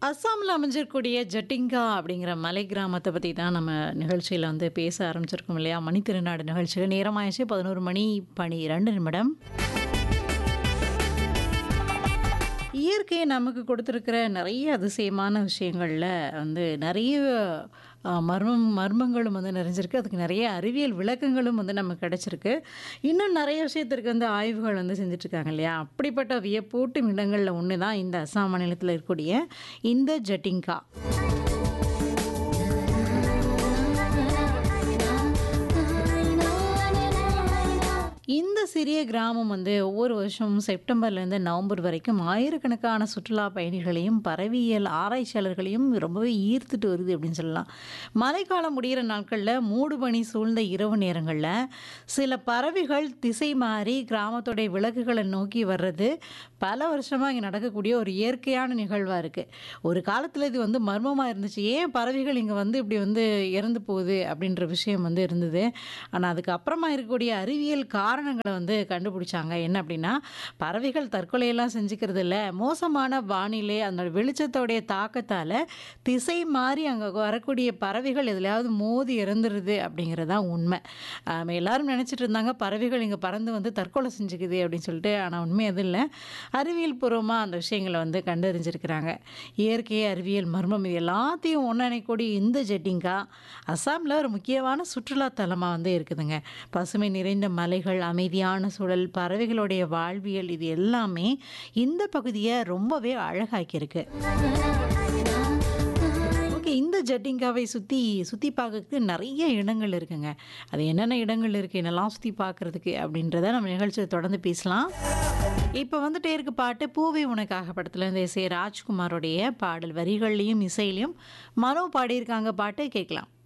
அஸ்ஸாமில அமைஞ்சிருக்கக்கூடிய ஜட்டிங்கா அப்படிங்கிற மலை கிராமத்த பத்தி தான் நம்ம நிகழ்ச்சியில வந்து பேச ஆரம்பிச்சிருக்கோம் இல்லையா? மணித்திருநாடு நிகழ்ச்சியில நேரமாயிருச்சு 11 மணி 12 நிமிடம். இயற்கை நமக்கு கொடுத்துருக்கிற நெறைய அதிசயமான விஷயங்கள்ல வந்து நெறைய அ மர்மம் மர்மங்களும் வந்து நிறைஞ்சிருக்கு. அதுக்கு நெறைய அறிவியல் விளக்கங்களும் வந்து நமக்கு கிடைச்சிருக்கு. இன்னும் நெறைய விஷயத்திற்கு வந்து ஆய்வுகள் வந்து செஞ்சுட்ருக்காங்க இல்லையா? அப்படிப்பட்ட வியப்பூட்டும் இடங்கள்ல ஒண்ணு தான் இந்த அஸ்ஸாம் மாநிலத்தில இருக்கக்கூடிய இந்த ஜட்டிங்கா. இந்த சிறிய கிராமம் வந்து ஒவ்வொரு வருஷமும் செப்டம்பர்லேருந்து நவம்பர் வரைக்கும் ஆயிரக்கணக்கான சுற்றுலா பயணிகளையும், பறவையியல் ஆராய்ச்சியாளர்களையும் ரொம்பவே ஈர்த்துட்டு வருது அப்படின்னு சொல்லலாம். மழைக்காலம் முடியிற நாட்கள்ல மூடுபனி சூழ்ந்த இரவு நேரங்கள்ல சில பறவைகள் திசை மாறி கிராமத்துடைய விளக்குகள நோக்கி வர்றது பல வருஷமா இங்க நடக்கக்கூடிய ஒரு இயற்கையான நிகழ்வா இருக்கு. ஒரு காலத்தில இது வந்து மர்மமா இருந்துச்சு. ஏன் பறவைகள் இங்க வந்து இப்படி வந்து இறந்து போகுது அப்படின்ற விஷயம் வந்து இருந்தது. ஆனா அதுக்கு அப்புறமா இருக்கக்கூடிய அறிவியல் காரணங்கள வந்து கண்டுபிடிச்சாங்க. என்ன அப்படின்னா, பறவைகள் தற்கொலையெல்லாம் செஞ்சுக்கிறது இல்ல. மோசமான வானிலை, அந்த வெளிச்சத்தோடைய தாக்கத்தால திசை மாறி அங்க வரக்கூடிய பறவைகள் எதுலயாவது மோதி இறந்துருது அப்படிங்கிறது தான் உண்மை. அ எல்லாரும் நினைச்சிட்டு இருந்தாங்க, பறவைகள் இங்க பறந்து வந்து தற்கொலை செஞ்சுக்குது அப்படின்னு சொல்லிட்டு. ஆனா உண்மை அது இல்ல. அறிவியல் பூர்வமா அந்த விஷயங்கள வந்து கண்டறிஞ்சிருக்கிறாங்க. இயற்கை, அறிவியல், மர்மம் இது எல்லாத்தையும் ஒன்றிணைக்கக்கூடிய இந்த ஜட்டிங்கா, அஸ்ஸாம்ல ஒரு முக்கியமான சுற்றுலா தலமா வந்து இருக்குதுங்க. பசுமை நிறைந்த மலைகள், அமைதியான சூழல், பறவைகளுடைய வாழ்வியல் இது எல்லாமே இந்த பகுதிய ரொம்பவே அழகாக்கியிருக்கு. ஓகே. இந்த ஜட்டிங்காவை சுத்தி சுத்தி பார்க்கறதுக்கு நெறைய இடங்கள் இருக்குங்க. அது என்னென்ன இடங்கள் இருக்கு? என்னலாம் சுத்தி பார்க்கறதுக்கு? அப்படின்றத நம்ம நிகழ்ச்சியில தொடர்ந்து பேசலாம். இப்ப வந்துட்டே இருக்கு பாட்டு "பூவே உனக்காக" படத்துலேருந்து எஸ். ஏ. ராஜ்குமாரோடைய பாடல் வரிகள்லயும், இசையிலயும் மனோ பாடியிருக்காங்க பாட்டு கேட்கலாம்.